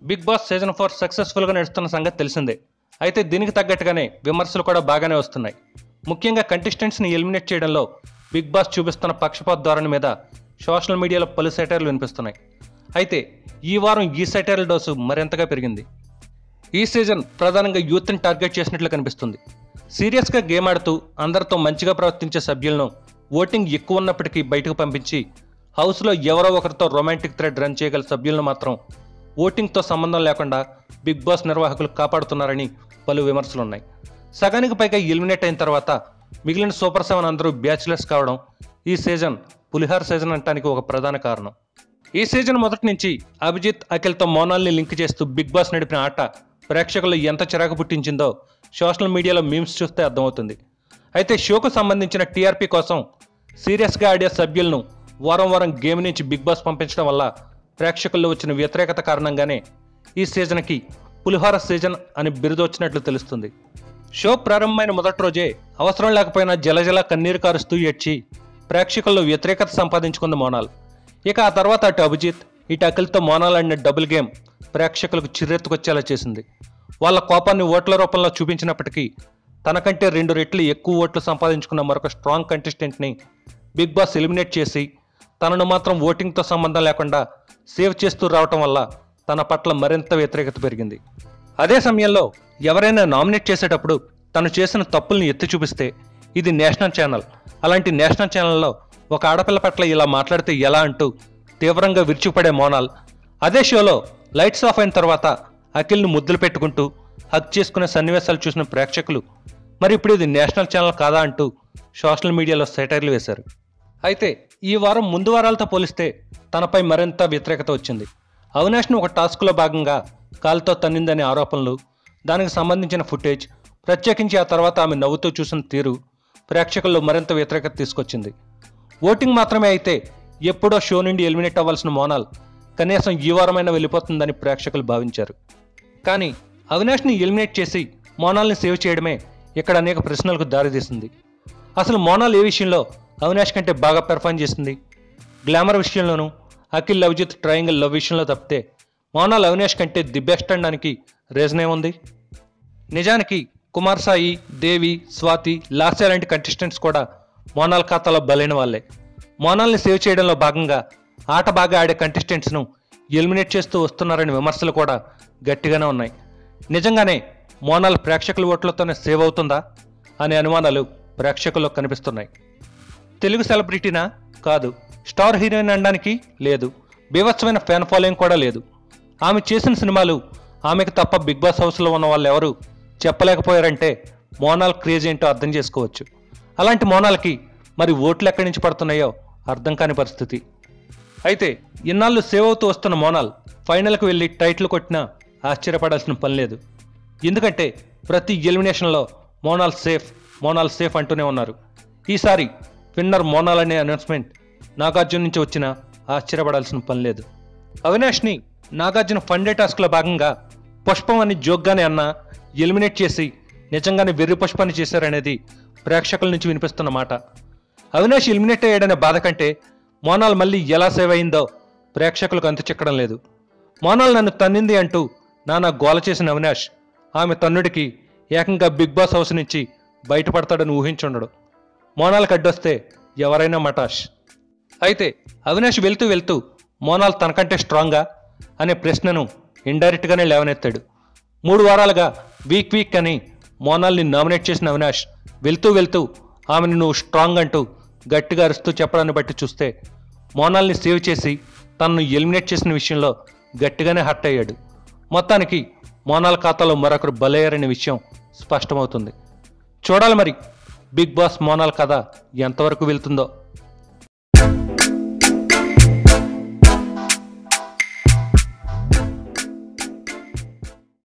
big boss season four సక్సెస్ఫుల్గా నడుస్తున్న సంగతి తెలిసిందే అయితే దీనికి తగ్గట్టుగానే విమర్శలు కూడా బాగానే వస్తున్నాయి ముఖ్యంగా కంటెస్టెంట్స్ని ఎలిమినేట్ చేయడంలో బిగ్ బాస్ చూపిస్తున్న పక్షపాత ధోరణి మీద సోషల్ మీడియాలో పలు సెటైర్లు వినిపిస్తున్నాయి అయితే ఈ వారం ఈ సెటైర్ల డోసు మరింతగా పెరిగింది ఈ సీజన్ ప్రధానంగా యూత్ని టార్గెట్ చేసినట్లు కనిపిస్తుంది సీరియస్గా గేమ్ ఆడుతూ అందరితో మంచిగా ప్రవర్తించే సభ్యులను ఓటింగ్ ఎక్కువ ఉన్నప్పటికీ బయటకు పంపించి హౌస్లో ఎవరో ఒకరితో రొమాంటిక్ థ్రెడ్ రన్ చేయగల సభ్యులను మాత్రం ఓటింగ్తో సంబంధం లేకుండా బిగ్ బాస్ నిర్వాహకులు కాపాడుతున్నారని పలు విమర్శలు ఉన్నాయి సగానికి పైగా ఎలిమినేట్ అయిన తర్వాత మిగిలిన సూపర్ సెవెన్ అందరూ బ్యాచులర్స్ కావడం ఈ సీజన్ పులిహార్ సీజన్ అనడానికి ఒక ప్రధాన కారణం ఈ సీజన్ మొదటి నుంచి అభిజిత్ అఖిల్తో మోనాల్ని లింక్ చేస్తూ బిగ్ బాస్ నడిపిన ఆట ప్రేక్షకులు ఎంత చిరాకు పుట్టించిందో సోషల్ మీడియాలో మీమ్స్ చూస్తే అర్థమవుతుంది అయితే షోకు సంబంధించిన టీఆర్పీ కోసం సీరియస్గా ఆడే సభ్యులను వారం వారం గేమ్ నుంచి బిగ్ బాస్ పంపించడం వల్ల ప్రేక్షకుల్లో వచ్చిన వ్యతిరేకత కారణంగానే ఈ సీజన్కి పులిహోర సీజన్ అని బిరుదు వచ్చినట్లు తెలుస్తుంది షో ప్రారంభమైన మొదటి రోజే అవసరం లేకపోయినా జలజల కన్నీరు కారుస్తూ ఏడ్చి ప్రేక్షకుల్లో వ్యతిరేకత సంపాదించుకుంది మోనాల్ ఇక ఆ తర్వాత అటు అభిజిత్ ఇటు అఖిల్తో మోనాల్ ఆడిన డబుల్ గేమ్ ప్రేక్షకులకు చిర్రెత్తుకొచ్చేలా చేసింది వాళ్ళ కోపాన్ని ఓట్ల రూపంలో చూపించినప్పటికీ తనకంటే రెండు రెట్లు ఎక్కువ ఓట్లు సంపాదించుకున్న మరొక స్ట్రాంగ్ కంటెస్టెంట్ని బిగ్ బాస్ ఎలిమినేట్ చేసి తనను మాత్రం ఓటింగ్తో సంబంధం లేకుండా సేవ్ చేస్తూ రావటం వల్ల తన పట్ల మరింత వ్యతిరేకత పెరిగింది అదే సమయంలో ఎవరైనా నామినేట్ చేసేటప్పుడు తను చేసిన తప్పుల్ని ఎత్తి చూపిస్తే ఇది నేషనల్ ఛానల్ అలాంటి నేషనల్ ఛానల్లో ఒక ఆడపిల్ల పట్ల ఇలా మాట్లాడితే ఎలా అంటూ తీవ్రంగా విరుచుకుపడే మోనాల్ అదే షోలో లైట్స్ ఆఫ్ అయిన తర్వాత అఖిల్ను ముద్దులు పెట్టుకుంటూ హక్ చేసుకునే సన్నివేశాలు చూసిన ప్రేక్షకులు మరి ఇప్పుడు ఇది నేషనల్ ఛానల్ కాదా అంటూ సోషల్ మీడియాలో సెటైర్లు వేశారు అయితే ఈ వారం ముందు వారాలతో పోలిస్తే తనపై మరింత వ్యతిరేకత వచ్చింది అవినాష్ను ఒక టాస్క్లో భాగంగా కాలుతో తన్నిందనే ఆరోపణలు దానికి సంబంధించిన ఫుటేజ్ ప్రత్యేకించి ఆ తర్వాత ఆమె నవ్వుతూ చూసిన తీరు ప్రేక్షకుల్లో మరింత వ్యతిరేకత తీసుకొచ్చింది ఓటింగ్ మాత్రమే అయితే ఎప్పుడో షో నుండి ఎలిమినేట్ అవ్వాల్సిన మోనాల్ కనీసం ఈ వారమైనా వెళ్ళిపోతుందని ప్రేక్షకులు భావించారు కానీ అవినాష్ని ఎలిమినేట్ చేసి మోనాల్ని సేవ్ చేయడమే ఇక్కడ అనేక ప్రశ్నలకు దారితీసింది అసలు మోనాల్ ఏ విషయంలో అవినాష్ కంటే బాగా పెర్ఫామ్ చేసింది గ్లామర్ విషయంలోనూ అఖిల్ లవ్జిత్ ట్రయాంగిల్ లవ్ విషయంలో తప్పితే మోనాల్ అవినాష్ కంటే ది బెస్ట్ అనడానికి రీజన్ ఏముంది నిజానికి కుమార్ సాయి దేవి స్వాతి లాస్య లాంటి కంటెస్టెంట్స్ కూడా మోనాల్ ఖాతాలో బలైన వాళ్ళే మోనాల్ని సేవ్ చేయడంలో భాగంగా ఆట బాగా ఆడే కంటెస్టెంట్స్ను ఎలిమినేట్ చేస్తూ వస్తున్నారనే విమర్శలు కూడా గట్టిగానే ఉన్నాయి నిజంగానే మోనాల్ ప్రేక్షకుల ఓట్లతోనే సేవ్ అవుతుందా అనే అనుమానాలు ప్రేక్షకుల్లో కనిపిస్తున్నాయి తెలుగు సెలబ్రిటీనా కాదు స్టార్ హీరోయిన్ అనడానికి లేదు బీభత్సమైన ఫ్యాన్ ఫాలోయింగ్ కూడా లేదు ఆమె చేసిన సినిమాలు ఆమెకు తప్ప బిగ్ బాస్ హౌస్లో ఉన్న వాళ్ళు ఎవరు చెప్పలేకపోయారంటే మోనాల్ క్రేజ్ ఏంటో అర్థం చేసుకోవచ్చు అలాంటి మోనాల్కి మరి ఓట్లు ఎక్కడి నుంచి పడుతున్నాయో అర్థం కాని పరిస్థితి అయితే ఇన్నాళ్ళు సేవ్ అవుతూ వస్తున్న మోనాల్ ఫైనల్కి వెళ్ళి టైటిల్ కొట్టినా ఆశ్చర్యపడాల్సిన పని లేదు ఎందుకంటే ప్రతి ఎలిమినేషన్లో మోనాల్ సేఫ్ మోనాల్ సేఫ్ అంటూనే ఉన్నారు ఈసారి విన్నర్ మోనాల్ అనే అనౌన్స్మెంట్ నాగార్జున నుంచి వచ్చినా ఆశ్చర్యపడాల్సిన పని లేదు అవినాష్ని నాగార్జున ఫండే టాస్క్లో భాగంగా పుష్పం అని జోగ్గానే అన్న ఎలిమినేట్ చేసి నిజంగానే వెర్రి పుష్పాన్ని చేశారనేది ప్రేక్షకుల నుంచి వినిపిస్తున్న మాట అవినాష్ ఎలిమినేట్ అయ్యాడనే బాధ కంటే మోనాల్ మళ్ళీ ఎలా సేవ్ అయిందో ప్రేక్షకులకు అంతు చిక్కడం లేదు మోనాల్ నన్ను తన్నింది అంటూ నానా గోల చేసిన అవినాష్ ఆమె తన్నుడికి ఏకంగా బిగ్ బాస్ హౌస్ నుంచి బయటపడతాడని ఊహించుండడు మోనాల్కి అడ్డొస్తే ఎవరైనా మటాష్ అయితే అవినాష్ వెళ్తూ వెళ్తూ మోనాల్ తనకంటే స్ట్రాంగా అనే ప్రశ్నను ఇండైరెక్ట్గానే లేవనెత్తాడు మూడు వారాలుగా వీక్ వీక్ అని మోనాల్ని నామినేట్ చేసిన అవినాష్ వెళ్తూ వెళ్తూ ఆమెను నువ్వు స్ట్రాంగ్ అంటూ గట్టిగా అరుస్తూ చెప్పడాన్ని బట్టి చూస్తే మోనాల్ని సేవ్ చేసి తనను ఎలిమినేట్ చేసిన విషయంలో గట్టిగానే హర్ట్ అయ్యాడు మొత్తానికి మోనాల్ ఖాతాలో మరొకరు బలయ్యారనే విషయం స్పష్టమవుతుంది చూడాలి మరి బిగ్ బాస్ మోనాల్ కథ ఎంతవరకు వెళ్తుందో